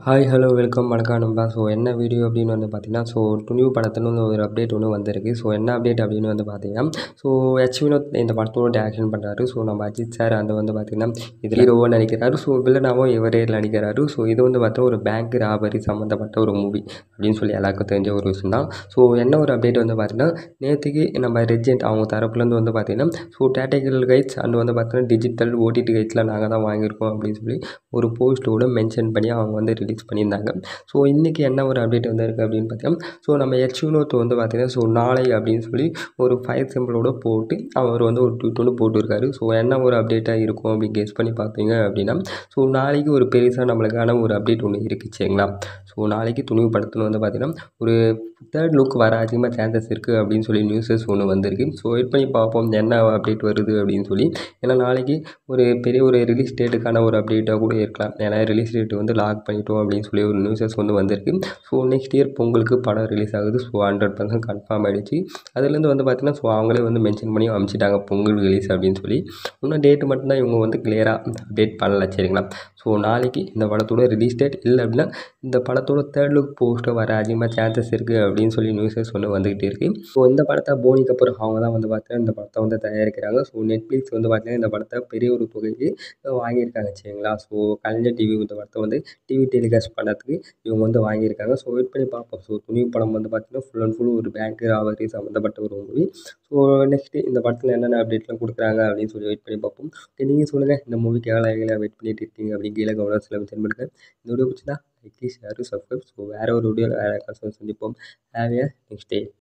hi hello welcome வணக்கம் நண்பா so என்ன வீடியோ அப்படின்னு வந்து பார்த்தீங்கன்னா ஸோ துணிவு படத்துலேருந்து ஒரு அப்டேட் ஒன்று வந்திருக்கு ஸோ என்ன அப்டேட் அப்படின்னு வந்து பார்த்தீங்கன்னா ஸோ எச் வினோத் இந்த படத்தோட டேரக்ஷன் பண்ணுறாரு ஸோ நம்ம அஜித் சார் அந்த வந்து பார்த்தீங்கன்னா இதில் ஹீரோவாக நடிக்கிறாரு ஸோ வில்லனாகவும் இவரே நடிக்கிறாரு ஸோ இது வந்து பார்த்தா ஒரு பேங்க் ராபரி சம்மந்தப்பட்ட ஒரு மூவி அப்படின்னு சொல்லி எல்லாருக்கும் தெரிஞ்ச ஒரு விஷயம் தான் ஸோ என்ன ஒரு அப்டேட் வந்து பார்த்தீங்கன்னா நேற்றுக்கு நம்ம ரெஜென்ட் அவங்க தரப்புலேருந்து வந்து பார்த்தீங்கன்னா ஸோ டேட்டகிரல் கைட்ஸ் அண்ட் வந்து பார்த்தீங்கன்னா டிஜிட்டல் ஓடிடி கைட்ஸில் நாங்கள் தான் வாங்கியிருக்கோம் அப்படின்னு சொல்லி ஒரு போஸ்ட்டோட மென்ஷன் பண்ணி அவங்க வந்து ரிலீஸ் பண்ணியிருந்தாங்க ஸோ இன்றைக்கி என்ன ஒரு அப்டேட் வந்திருக்கு அப்படின்னு பார்த்தீங்கன்னா ஸோ நம்ம எச் வினோத் வந்து பார்த்தீங்கன்னா ஸோ நாளை அப்படின்னு சொல்லி ஒரு ஃபயர் சிம்பிளோட போட்டு அவர் வந்து ஒரு ட்வீட் ஒன்று போட்டிருக்காரு ஸோ என்ன ஒரு அப்டேட்டாக இருக்கும் அப்படி கெஸ் பண்ணி பார்த்தீங்க அப்படின்னா ஸோ நாளைக்கு ஒரு பெருசாக நம்மளுக்கான ஒரு அப்டேட் ஒன்று இருக்குது சரிங்களா ஸோ நாளைக்கு துணிவு படத்தில் வந்து பார்த்தீங்கன்னா ஒரு தேர்ட் லுக் வர அதிகமாக சான்சஸ் இருக்குது அப்படின்னு சொல்லி நியூஸஸ் ஒன்று வந்திருக்கு ஸோ வெயிட் பண்ணி பார்ப்போம் என்ன அப்டேட் வருது அப்படின்னு சொல்லி ஏன்னா நாளைக்கு ஒரு பெரிய ஒரு ரிலீஸ் டேட்டுக்கான ஒரு அப்டேட்டாக கூட இருக்கலாம் ஏன்னா ரிலீஸ் டேட் வந்து லாக் பண்ணிட்டோம் அப்படின்னு சொல்லி ஒரு நியூஸஸ் வந்து வந்திருக்கு ஸோ நெக்ஸ்ட் இயர் பொங்கலுக்கு படம் ரிலீஸ் ஆகுது ஸோ ஹண்ட்ரட் பர்சன்ட் கன்ஃபார்ம் ஆகிடுச்சு அதுலேருந்து வந்து பார்த்திங்கன்னா ஸோ அவங்களே வந்து மென்ஷன் பண்ணி அனுப்பிச்சிட்டாங்க பொங்கல் ரிலீஸ் அப்படின்னு சொல்லி இன்னும் டேட்டு மட்டும்தான் இவங்க வந்து கிளியராக அப்டேட் பண்ணல சரிங்களா ஸோ நாளைக்கு இந்த படத்தோட ரிலீஸ் டேட் இல்லை அப்படின்னா இந்த படத்தோட தேர்ட் லுக் போஸ்ட்டை வர அதிகமாக சான்சஸ் இருக்குது அப்படின்னு சொல்லி நியூஸஸ் ஒன்று வந்துக்கிட்டே இருக்குது ஸோ இந்த படத்தை போனி கபூர் அவங்க தான் வந்து பார்த்தீங்கன்னா இந்த படத்தை வந்து தயாரிக்கிறாங்க ஸோ நெட்ஃப்ளிக்ஸ் வந்து பார்த்தீங்கன்னா இந்த படத்தை பெரிய ஒரு தொகைக்கு வாங்கியிருக்காங்க சரிங்களா ஸோ கலைஞர் டிவி இந்த படத்தை வந்து டிவி டெலிகாஸ்ட் பண்ணதுக்கு இவங்க வந்து வாங்கியிருக்காங்க ஸோ வெயிட் பண்ணி பார்ப்போம் ஸோ துணிவு படம் வந்து பார்த்தீங்கன்னா ஃபுல் அண்ட் ஃபுல் ஒரு பேங்க் ராபரி சம்மந்தப்பட்ட ஒரு மூவி ஸோ நெக்ஸ்ட்டு இந்த படத்தில் என்னென்ன அப்டேட்லாம் கொடுக்குறாங்க அப்படின்னு சொல்லி வெயிட் பண்ணி பார்ப்போம் ஓகே நீங்கள் சொல்லுங்கள் இந்த மூவிக்கு எவ்வளோ எவ்வளோ வெயிட் பண்ணிட்டு இருக்கீங்க அப்படின்னு கீழே கவனத்தில் மென்ஷன் பண்ணுங்கள் இந்த வீடியோ பிடிச்சதா லைக் ஷேர் சப்ஸ்கிரைப் ஸோ வேறு ஒரு வீடியோவில் வேறு சந்திப்போம் ஹேவ் ஏ நெக்ஸ்ட் டே